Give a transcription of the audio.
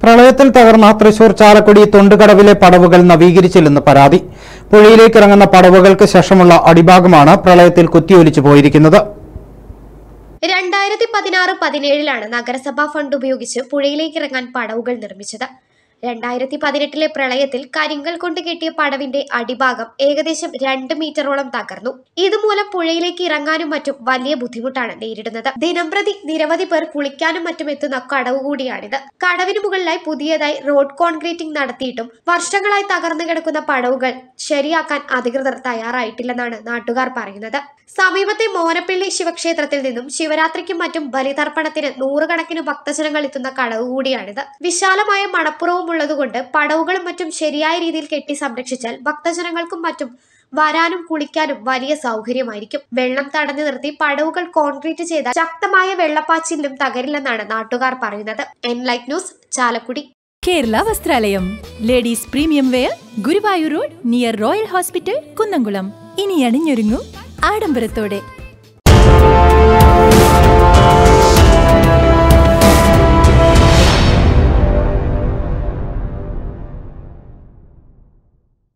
പ്രളയത്തിൽ തകർന്ന തൃശൂർ ചാലക്കുടി തൊണ്ടുകടവിലെ പടവുകൾ നവീകരിച്ചില്ലെന്ന് പരാതി പുഴയിലേക്ക് ഇറങ്ങുന്ന പടവുകൾക്ക് ശേഷമുള്ള അടിഭാഗമാണ് പ്രളയത്തിൽ കുത്തിയൊലിച്ചു പോയിരിക്കുന്നത് രണ്ടായിരത്തി പതിനാറ് പതിനേഴിലാണ് നഗരസഭാ ഫണ്ട് ഉപയോഗിച്ച് പുഴയിലേക്ക് ഇറങ്ങാൻ പടവുകൾ നിർമ്മിച്ചത് രണ്ടായിരത്തി പതിനെട്ടിലെ പ്രളയത്തിൽ കരിങ്കൽ കൊണ്ട് കെട്ടിയ പടവിന്റെ അടിഭാഗം ഏകദേശം രണ്ട് മീറ്ററോളം തകർന്നു ഇതുമൂലം പുഴയിലേക്ക് ഇറങ്ങാനും മറ്റും വലിയ ബുദ്ധിമുട്ടാണ് നേരിടുന്നത് ദിനംപ്രതി നിരവധി പേർ കുളിക്കാനും മറ്റും എത്തുന്ന കടവ് കൂടിയാണിത് കടവിന് മുകളിലായി പുതിയതായി റോഡ് കോൺക്രീറ്റിംഗ് നടത്തിയിട്ടും വർഷങ്ങളായി തകർന്നു കിടക്കുന്ന പടവുകൾ ശരിയാക്കാൻ അധികൃതർ തയ്യാറായിട്ടില്ലെന്നാണ് നാട്ടുകാർ പറയുന്നത് സമീപത്തെ മോനപ്പള്ളി ശിവക്ഷേത്രത്തിൽ നിന്നും ശിവരാത്രിക്കും മറ്റും ബലിതർപ്പണത്തിന് നൂറുകണക്കിന് ഭക്തജനങ്ങൾ എത്തുന്ന കടവ് കൂടിയാണിത് വിശാലമായ മണപ്പുറവും ഉള്ളതുകൊണ്ട് പടവുകളും മറ്റും ശരിയായ രീതിയിൽ കെട്ടി സംരക്ഷിച്ചാൽ ഭക്തജനങ്ങൾക്കും മറ്റും വരാനും കുളിക്കാനും വലിയ സൗകര്യമായിരിക്കും വെള്ളം തടഞ്ഞു നിർത്തി പടവുകൾ കോൺക്രീറ്റ് ചെയ്താൽ ശക്തമായ വെള്ളപ്പാച്ചിലും തകരില്ലെന്നാണ് നാട്ടുകാർ പറയുന്നത് Enlight news Chalakudy Kerala Vasthralayam ladies premium wear Guruvayur road near Royal hospital Kunnamkulam ഇനി അണിഞ്ഞൊരുങ്ങൂ ആഡംബരത്തോടെ